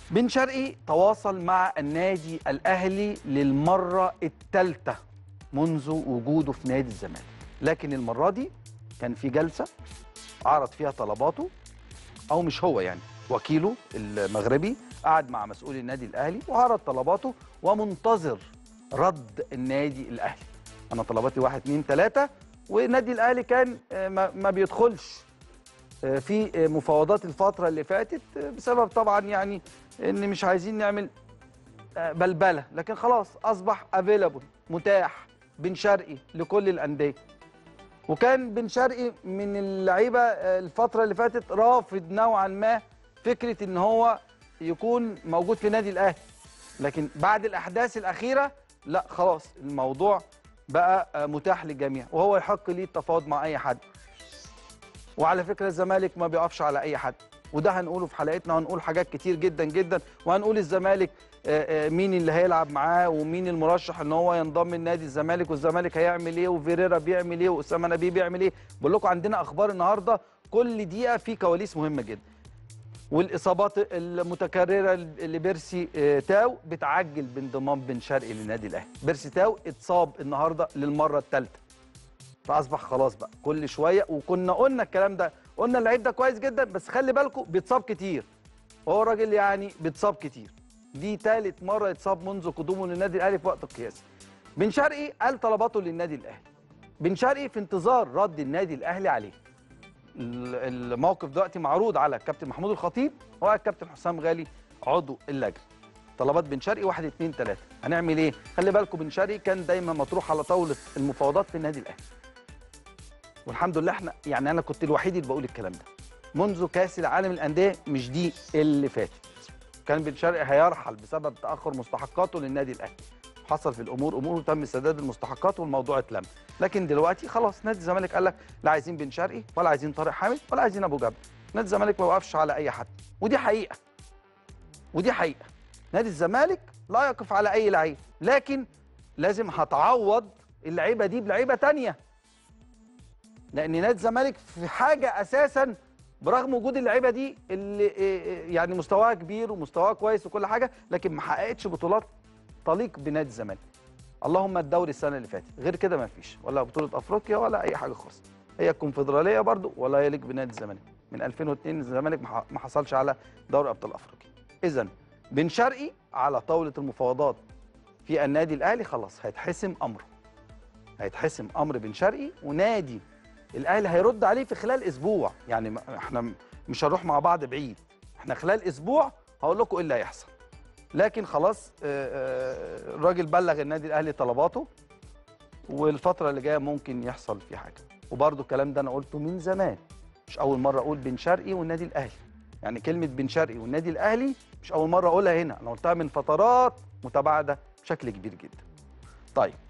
بن شرقي تواصل مع النادي الاهلي للمره الثالثه منذ وجوده في نادي الزمالك لكن المره دي كان في جلسه عرض فيها طلباته او مش هو يعني وكيله المغربي قعد مع مسؤول النادي الاهلي وعرض طلباته ومنتظر رد النادي الاهلي انا طلباتي واحد اتنين تلاته والنادي الاهلي كان آه، ما ما بيدخلش آه، في آه، مفاوضات الفتره اللي فاتت آه، بسبب طبعا يعني ان مش عايزين نعمل آه، بلبله لكن خلاص اصبح افيلابل متاح بن شرقي لكل الانديه وكان بن شرقي من اللعيبه آه، الفتره اللي فاتت رافض نوعا ما فكره ان هو يكون موجود في نادي الاهلي لكن بعد الاحداث الاخيره لا خلاص الموضوع بقى آه، متاح للجميع وهو يحق ليه التفاوض مع اي حد وعلى فكره الزمالك ما بيقفش على اي حد وده هنقوله في حلقتنا وهنقول حاجات كتير جدا جدا وهنقول الزمالك آه، آه، مين اللي هيلعب معاه ومين المرشح ان هو ينضم لنادي الزمالك والزمالك هيعمل ايه وفيريرا بيعمل ايه واسامه نبيه بيعمل ايه بقول لكم عندنا اخبار النهارده كل دقيقه في كواليس مهمه جدا والاصابات المتكرره لبيرسي آه، تاو بتعجل بانضمام بن شرقي للنادي الاهلي بيرسي تاو اتصاب النهارده للمره الثالثه فاصبح خلاص بقى كل شويه وكنا قلنا الكلام ده قلنا اللعيب ده كويس جدا بس خلي بالكم بيتصاب كتير هو راجل يعني بيتصاب كتير دي ثالث مره يتصاب منذ قدومه للنادي الاهلي في وقت القياسي بن شرقي قال طلباته للنادي الاهلي بن شرقي في انتظار رد النادي الاهلي عليه ال- الموقف دلوقتي معروض على الكابتن محمود الخطيب والكابتن حسام غالي عضو اللجنه طلبات بن شرقي واحد اتنين تلاته هنعمل ايه؟ خلي بالكم بن شرقي كان دايما مطروح على طاوله المفاوضات في النادي الاهلي والحمد لله احنا يعني انا كنت الوحيد اللي بقول الكلام ده منذ كاس العالم للانديه مش دي اللي فاتت كان بن شرقي هيرحل بسبب تاخر مستحقاته للنادي الاهلي حصل في الامور امور وتم سداد المستحقات والموضوع اتلم لكن دلوقتي خلاص نادي الزمالك قال لك لا عايزين بن شرقي ولا عايزين طارق حامد ولا عايزين ابو جبل نادي الزمالك ما وقفش على اي حد ودي حقيقه ودي حقيقه نادي الزمالك لا يقف على اي لعيب لكن لازم هتعوض اللعيبه دي بلعيبه تانية لان نادي الزمالك في حاجه اساسا برغم وجود اللعيبه دي اللي إيه إيه يعني مستواها كبير ومستواها كويس وكل حاجه لكن ما حققتش بطولات تليق بنادي الزمالك اللهم الدوري السنه اللي فاتت غير كده ما فيش ولا بطوله افريقيا ولا اي حاجه خالص هي الكونفدراليه برضو ولا يليق بنادي الزمالك من 2002 الزمالك ما ح- ما حصلش على دوري ابطال افريقيا اذا بن شرقي على طاوله المفاوضات في النادي الاهلي خلاص هيتحسم امره هيتحسم امر بن شرقي ونادي الاهلي هيرد عليه في خلال اسبوع يعني ما- احنا م- مش هنروح مع بعض بعيد احنا خلال اسبوع هقول لكم ايه اللي هيحصل لكن خلاص آه، آه، الراجل بلغ النادي الاهلي طلباته والفتره اللي جايه ممكن يحصل في حاجه وبرده الكلام ده انا قلته من زمان مش اول مره اقول بن شرقي والنادي الاهلي يعني كلمه بن شرقي والنادي الاهلي مش اول مره اقولها هنا انا قلتها من فترات متباعده بشكل كبير جدا طيب